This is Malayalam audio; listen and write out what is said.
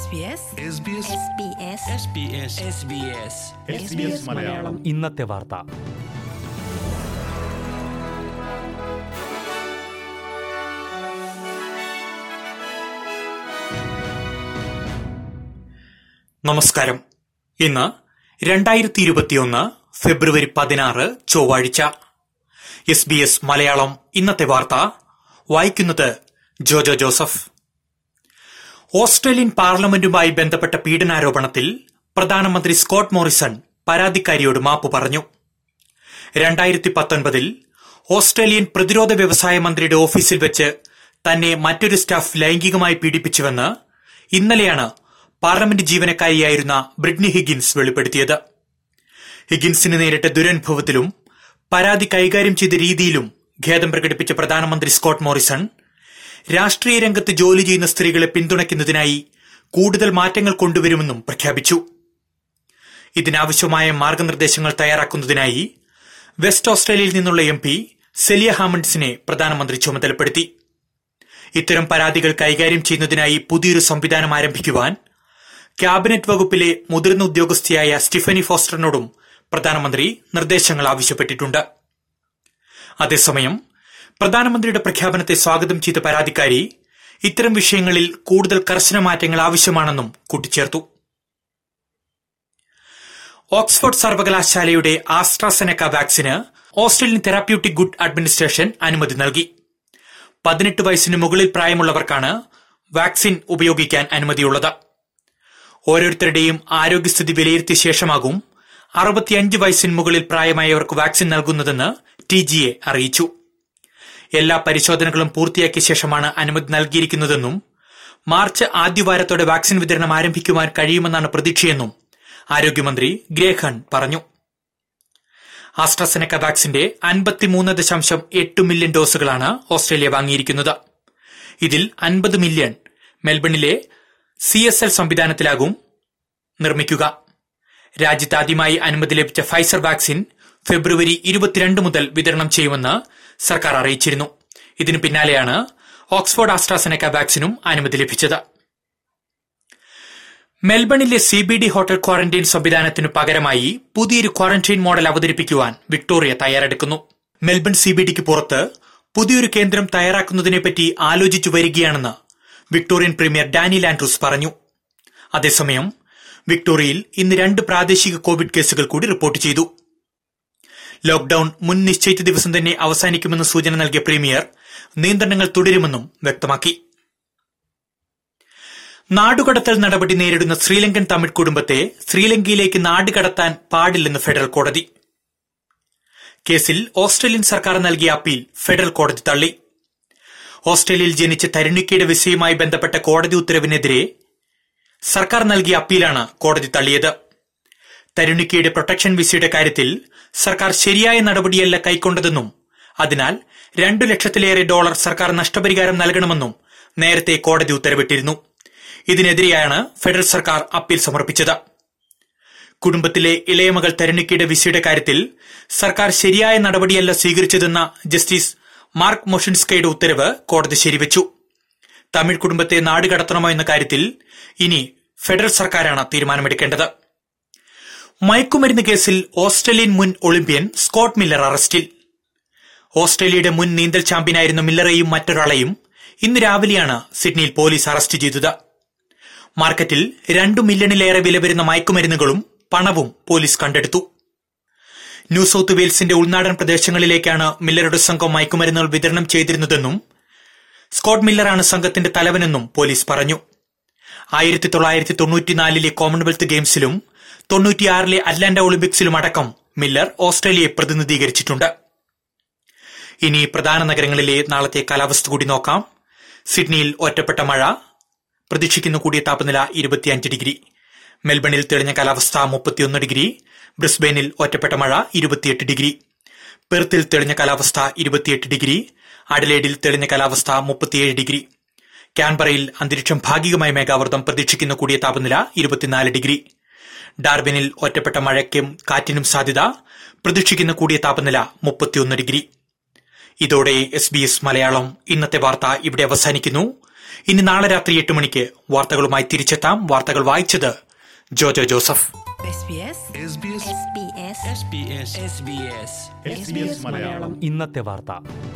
SBS മലയാളം ഇന്നത്തെ വാർത്ത നമസ്കാരം ഇന്ന് രണ്ടായിരത്തി ഇരുപത്തിയൊന്ന് ഫെബ്രുവരി പതിനാറ് ചൊവ്വാഴ്ച എസ് ബി എസ് മലയാളം ഇന്നത്തെ വാർത്ത വായിക്കുന്നത് ജോജോ ജോസഫ് ഓസ്ട്രേലിയൻ പാർലമെന്റുമായി ബന്ധപ്പെട്ട പീഡനാരോപണത്തിൽ പ്രധാനമന്ത്രി സ്കോട്ട് മോറിസൺ പരാതിക്കാരിയോട് മാപ്പ് പറഞ്ഞു രണ്ടായിരത്തി പത്തൊൻപതിൽ ഓസ്ട്രേലിയൻ പ്രതിരോധ വ്യവസായ മന്ത്രിയുടെ ഓഫീസിൽ വെച്ച് തന്നെ മറ്റൊരു സ്റ്റാഫ് ലൈംഗികമായി പീഡിപ്പിച്ചുവെന്ന് ഇന്നലെയാണ് പാർലമെന്റ് ജീവനക്കാരിയായിരുന്ന ബ്രിഡ്നി ഹിഗിൻസ് വെളിപ്പെടുത്തിയത് ഹിഗിൻസിന് നേരിട്ട ദുരനുഭവത്തിലും പരാതി കൈകാര്യം ചെയ്ത രീതിയിലും ഖേദം പ്രകടിപ്പിച്ച പ്രധാനമന്ത്രി സ്കോട്ട് മോറിസൺ രാഷ്ട്രീയ രംഗത്ത് ജോലി ചെയ്യുന്ന സ്ത്രീകളെ പിന്തുണയ്ക്കുന്നതിനായി കൂടുതൽ മാറ്റങ്ങൾ കൊണ്ടുവരുമെന്നും പ്രഖ്യാപിച്ചു ഇതിനാവശ്യമായ മാർഗനിർദ്ദേശങ്ങൾ തയ്യാറാക്കുന്നതിനായി വെസ്റ്റ് ഓസ്ട്രേലിയയിൽ നിന്നുള്ള എം പി സെലിയ ഹാമണ്ട്സിനെ പ്രധാനമന്ത്രി ചുമതലപ്പെടുത്തി ഇത്തരം പരാതികൾ കൈകാര്യം ചെയ്യുന്നതിനായി പുതിയൊരു സംവിധാനം ആരംഭിക്കുവാൻ ക്യാബിനറ്റ് വകുപ്പിലെ മുതിർന്ന ഉദ്യോഗസ്ഥയായ സ്റ്റീഫനി ഫോസ്റ്ററിനോടും പ്രധാനമന്ത്രി നിർദ്ദേശങ്ങൾ ആവശ്യപ്പെട്ടിട്ടുണ്ട് അതേസമയം പ്രധാനമന്ത്രിയുടെ പ്രഖ്യാപനത്തെ സ്വാഗതം ചെയ്ത പരാതിക്കാരി ഇത്തരം വിഷയങ്ങളിൽ കൂടുതൽ കർശന മാറ്റങ്ങൾ ആവശ്യമാണെന്നും കൂട്ടിച്ചേർത്തു ഓക്സ്ഫോർഡ് സർവകലാശാലയുടെ ആസ്ട്രാസെനക്ക വാക്സിന് ഓസ്ട്രേലിയൻ തെറാപ്യൂട്ടിക് ഗുഡ് അഡ്മിനിസ്ട്രേഷൻ അനുമതി നൽകി പതിനെട്ട് വയസ്സിന് മുകളിൽ പ്രായമുള്ളവർക്കാണ് വാക്സിൻ ഉപയോഗിക്കാൻ അനുമതിയുള്ളത് ഓരോരുത്തരുടെയും ആരോഗ്യസ്ഥിതി വിലയിരുത്തിയ ശേഷമാകും അറുപത്തിയഞ്ച് വയസ്സിന് മുകളിൽ പ്രായമായവർക്ക് വാക്സിൻ നൽകുന്നതെന്ന് ടി ജി എ അറിയിച്ചു എല്ലാ പരിശോധനകളും പൂർത്തിയാക്കിയ ശേഷമാണ് അനുമതി നൽകിയിരിക്കുന്നതെന്നും മാർച്ച് ആദ്യവാരത്തോടെ വാക്സിൻ വിതരണം ആരംഭിക്കുവാൻ കഴിയുമെന്നാണ് പ്രതീക്ഷയെന്നും ആരോഗ്യമന്ത്രി ഗ്രേഖൺ പറഞ്ഞു ആസ്ട്രസെനക്ക വാക്സിന്റെ അൻപത്തിമൂന്ന് ദശാംശം എട്ട് മില്യൺ ഡോസുകളാണ് ഓസ്ട്രേലിയ വാങ്ങിയിരിക്കുന്നത് ഇതിൽ അൻപത് മില്യൺ മെൽബണിലെ സി എസ് എൽ സംവിധാനത്തിലാകും നിർമ്മിക്കുക രാജ്യത്ത് ആദ്യമായി അനുമതി ലഭിച്ച ഫൈസർ വാക്സിൻ ഫെബ്രുവരി ഇരുപത്തിരണ്ട് മുതൽ വിതരണം ചെയ്യുമെന്ന് സർക്കാർ അറിയിച്ചിരുന്നു ഇതിനു പിന്നാലെയാണ് ഓക്സ്ഫോർഡ് ആസ്ട്രാസെനക്ക വാക്സിനും അനുമതി ലഭിച്ചത് മെൽബണിലെ C B D hotel quarantine സംവിധാനത്തിനു പകരമായി പുതിയൊരു ക്വാറന്റൈൻ മോഡൽ അവതരിപ്പിക്കുവാൻ വിക്ടോറിയ തയ്യാറെടുക്കുന്നു മെൽബൺ സി ബി ഡിക്ക് പുറത്ത് പുതിയൊരു കേന്ദ്രം തയ്യാറാക്കുന്നതിനെപ്പറ്റി ആലോചിച്ചു വരികയാണെന്ന് വിക്ടോറിയൻ പ്രീമിയർ ഡാനിൽ ആൻഡ്രൂസ് പറഞ്ഞു അതേസമയം വിക്ടോറിയയിൽ ഇന്ന് രണ്ട് പ്രാദേശിക കോവിഡ് കേസുകൾ കൂടി റിപ്പോർട്ട് ചെയ്തു ലോക്ഡൌൺ മുൻ നിശ്ചയിച്ച ദിവസം തന്നെ അവസാനിക്കുമെന്ന് സൂചന നൽകിയ പ്രീമിയർ നിയന്ത്രണങ്ങൾ തുടരുമെന്നും വ്യക്തമാക്കി നാടുകടത്തൽ നടപടി നേരിടുന്ന ശ്രീലങ്കൻ തമിഴ് കുടുംബത്തെ ശ്രീലങ്കയിലേക്ക് നാടുകടത്താൻ പാടില്ലെന്ന് ഫെഡറൽ കോടതി കേസിൽ ഓസ്ട്രേലിയൻ സർക്കാർ നൽകിയ അപ്പീൽ ഫെഡറൽ കോടതി തള്ളി ഓസ്ട്രേലിയയിൽ ജനിച്ച തരുണിക്കയുടെ വിസയുമായി ബന്ധപ്പെട്ട കോടതി ഉത്തരവിനെതിരെ സർക്കാർ നൽകിയ അപ്പീലാണ് കോടതി തള്ളിയത് തരുണിക്കയുടെ പ്രൊട്ടക്ഷൻ വിസയുടെ കാര്യത്തിൽ സർക്കാർ ശരിയായ നടപടിയല്ല കൈക്കൊണ്ടതെന്നും അതിനാൽ രണ്ടു ലക്ഷത്തിലേറെ ഡോളർ സർക്കാർ നഷ്ടപരിഹാരം നൽകണമെന്നും നേരത്തെ കോടതി ഉത്തരവിട്ടിരുന്നു ഇതിനെതിരെയാണ് ഫെഡറൽ സർക്കാർ അപ്പീൽ സമർപ്പിച്ചത് കുടുംബത്തിലെ ഇളയമകൾ തരുണിക്കയുടെ വിസയുടെ കാര്യത്തിൽ സർക്കാർ ശരിയായ നടപടിയല്ല സ്വീകരിച്ചതെന്ന ജസ്റ്റിസ് മാർക്ക് മൊഷിൻസ്കയുടെ ഉത്തരവ് കോടതി ശരിവച്ചു തമിഴ് കുടുംബത്തെ നാടുകടത്തണമോ എന്ന കാര്യത്തിൽ ഇനി ഫെഡറൽ സർക്കാരാണ് തീരുമാനമെടുക്കേണ്ടത് മയക്കുമരുന്ന് കേസിൽ ഓസ്ട്രേലിയൻ മുൻ ഒളിമ്പ്യൻ സ്കോട്ട് മില്ലർ അറസ്റ്റിൽ ഓസ്ട്രേലിയയുടെ മുൻ നീന്തൽ ചാമ്പ്യനായിരുന്ന മില്ലറെയും മറ്റൊരാളെയും ഇന്ന് രാവിലെയാണ് സിഡ്നിയിൽ പോലീസ് അറസ്റ്റ് ചെയ്തത് മാർക്കറ്റിൽ രണ്ടു മില്യണിലേറെ വില വരുന്ന മയക്കുമരുന്നുകളും പണവും പോലീസ് കണ്ടെടുത്തു ന്യൂ സൌത്ത് വെയിൽസിന്റെ ഉൾനാടൻ പ്രദേശങ്ങളിലേക്കാണ് മില്ലറുടെ സംഘം മയക്കുമരുന്നുകൾ വിതരണം ചെയ്തിരുന്നതെന്നും സ്കോട്ട് മില്ലറാണ് സംഘത്തിന്റെ തലവനെന്നും പോലീസ് പറഞ്ഞു ആയിരത്തി തൊള്ളായിരത്തി തൊണ്ണൂറ്റിനാലിലെ കോമൺവെൽത്ത് ഗെയിംസിലും തൊണ്ണൂറ്റിയാറിലെ അറ്റ്ലാന്റ ഒളിമ്പിക്സിലും അടക്കം മില്ലർ ഓസ്ട്രേലിയയെ പ്രതിനിധീകരിച്ചിട്ടുണ്ട് ഇനി പ്രധാന നഗരങ്ങളിലെ നാളത്തെ കാലാവസ്ഥ കൂടി നോക്കാം സിഡ്നിയിൽ ഒറ്റപ്പെട്ട മഴ പ്രതീക്ഷിക്കുന്ന കൂടിയ താപനില ഇരുപത്തിയഞ്ച് ഡിഗ്രി മെൽബണിൽ തെളിഞ്ഞ കാലാവസ്ഥ മുപ്പത്തിയൊന്ന് ഡിഗ്രി ബ്രിസ്ബെയിനിൽ ഒറ്റപ്പെട്ട മഴ ഇരുപത്തിയെട്ട് ഡിഗ്രി പെർത്തിൽ തെളിഞ്ഞ കാലാവസ്ഥ ഇരുപത്തിയെട്ട് ഡിഗ്രി അഡലേഡിൽ തെളിഞ്ഞ കാലാവസ്ഥ മുപ്പത്തിയേഴ് ഡിഗ്രി ക്യാൻബറയിൽ അന്തരീക്ഷം ഭാഗികമായി മേഘാവൃതം പ്രതീക്ഷിക്കുന്ന കൂടിയ താപനില ഇരുപത്തിനാല് ഡിഗ്രി ഡാർബിനിൽ ഒറ്റപ്പെട്ട മഴയ്ക്കും കാറ്റിനും സാധ്യത പ്രതീക്ഷിക്കുന്ന കൂടിയ താപനില മുപ്പത്തിയൊന്ന് ഡിഗ്രി ഇതോടെ എസ് ബി എസ് മലയാളം ഇന്നത്തെ വാർത്ത ഇവിടെ അവസാനിക്കുന്നു ഇനി നാളെ രാത്രി എട്ട് മണിക്ക് വാർത്തകളുമായി തിരിച്ചെത്താം വാർത്തകൾ വായിച്ചത് Jojo Joseph SBS SBS SBS SBS SBS Malayalam ഇന്നത്തെ വാർത്ത